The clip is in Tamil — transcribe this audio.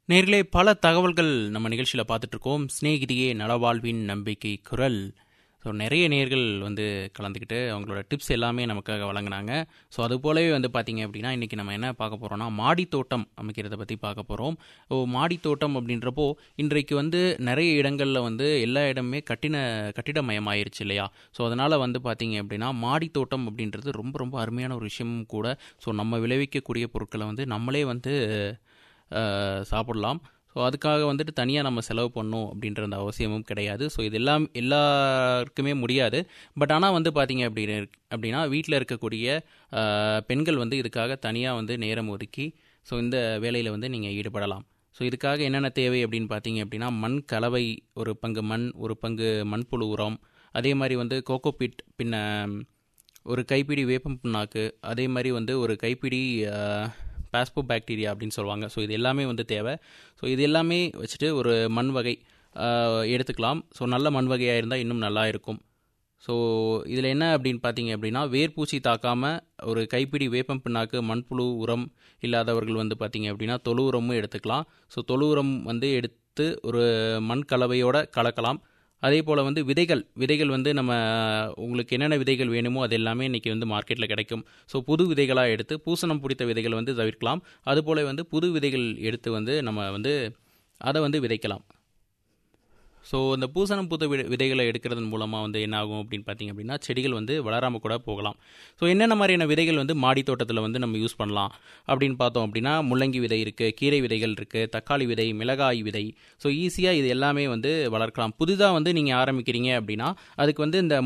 நேர்களே பல தகவல்கள் நம்ம நிகழ்ச்சியில் பார்த்துட்டு இருக்கோம் சிநேகிதியே நலவாழ்வின் நம்பிக்கை குரல் ஸோ நிறைய நேர்கள் வந்து கலந்துக்கிட்டு அவங்களோட டிப்ஸ் எல்லாமே நமக்காக வழங்கினாங்க ஸோ அது போலவே வந்து பார்த்தீங்க அப்படின்னா இன்றைக்கி நம்ம என்ன பார்க்க போகிறோம்னா மாடி தோட்டம் அமைக்கிறத பற்றி பார்க்க போகிறோம் ஸோ மாடி தோட்டம் அப்படின்றப்போ இன்றைக்கு வந்து நிறைய இடங்களில் வந்து எல்லா இடமே கட்டின கட்டிடமயமாயிருச்சு இல்லையா ஸோ அதனால் வந்து பார்த்தீங்க அப்படின்னா மாடி தோட்டம் அப்படின்றது ரொம்ப ரொம்ப அருமையான ஒரு விஷயமும் கூட ஸோ நம்ம விளைவிக்கக்கூடிய பொருட்களை வந்து நம்மளே வந்து அஹ், சாப்பிடலாம் ஸோ அதுக்காக வந்துட்டு தனியாக நம்ம செலவு பண்ணணும் அப்படின்ற அந்த அவசியமும் கிடையாது ஸோ இது எல்லாம் எல்லாருக்குமே முடியாது பட் ஆனால் வந்து பார்த்தீங்க அப்படின்னு அப்படின்னா வீட்டில் இருக்கக்கூடிய அஹ், பெண்கள் வந்து இதுக்காக தனியாக வந்து நேரம் ஒதுக்கி ஸோ இந்த வேலையில் வந்து நீங்கள் ஈடுபடலாம் ஸோ இதுக்காக என்னென்ன தேவை அப்படின்னு பார்த்தீங்க அப்படின்னா மண் கலவை ஒரு பங்கு மண் ஒரு பங்கு மண்புழு உரம் அதே மாதிரி வந்து கோகோபிட் பின்ன ஒரு கைப்பிடி வேப்பம் புண்ணாக்கு அதே மாதிரி வந்து ஒரு கைப்பிடி பாஸ்போ பாக்டீரியா அப்படின்னு சொல்லுவாங்க ஸோ இது எல்லாமே வந்து தேவை ஸோ இது எல்லாமே வச்சுட்டு ஒரு மண் வகை ஆஹ், எடுத்துக்கலாம் ஸோ நல்ல மண் வகையாக இருந்தால் இன்னும் நல்லா இருக்கும் ஸோ இதில் என்ன அப்படின்னு பார்த்தீங்க அப்படின்னா வேர்பூச்சி தாக்காமல் ஒரு கைப்பிடி வேப்பம் பிண்ணாக்கு மண்புழு உரம் இல்லாதவர்கள் வந்து பார்த்தீங்க அப்படின்னா தொழு உரமும் எடுத்துக்கலாம் ஸோ தொழு உரம் வந்து எடுத்து ஒரு மண் கலவையோட கலக்கலாம் அதே போல் வந்து விதைகள் விதைகள் வந்து நம்ம உங்களுக்கு என்னென்ன விதைகள் வேணுமோ அது எல்லாமே இன்றைக்கி வந்து மார்க்கெட்டில் கிடைக்கும் ஸோ புது விதைகளாக எடுத்து பூசணம் பிடித்த விதைகள் வந்து தவிர்க்கலாம் அதுபோல் வந்து புது விதைகள் எடுத்து வந்து நம்ம வந்து அதை வந்து விதைக்கலாம் ஸோ இந்த பூசணம் பூத்த விதை விதைகளை எடுக்கிறதன் மூலமாக வந்து என்ன ஆகும் அப்படின்னு பார்த்தீங்க அப்படின்னா செடிகள் வந்து வளராமல் கூட போகலாம் ஸோ என்னென்ன மாதிரியான விதைகள் வந்து மாடி தோட்டத்தில் வந்து நம்ம யூஸ் பண்ணலாம் அப்படின்னு பார்த்தோம் அப்படின்னா முள்ளங்கி விதை இருக்குது கீரை விதைகள் இருக்குது தக்காளி விதை மிளகாய் விதை ஸோ ஈஸியாக இது எல்லாமே வந்து வளர்க்கலாம் புதிதாக வந்து நீங்கள் ஆரம்பிக்கிறீங்க அப்படின்னா அதுக்கு வந்து இந்த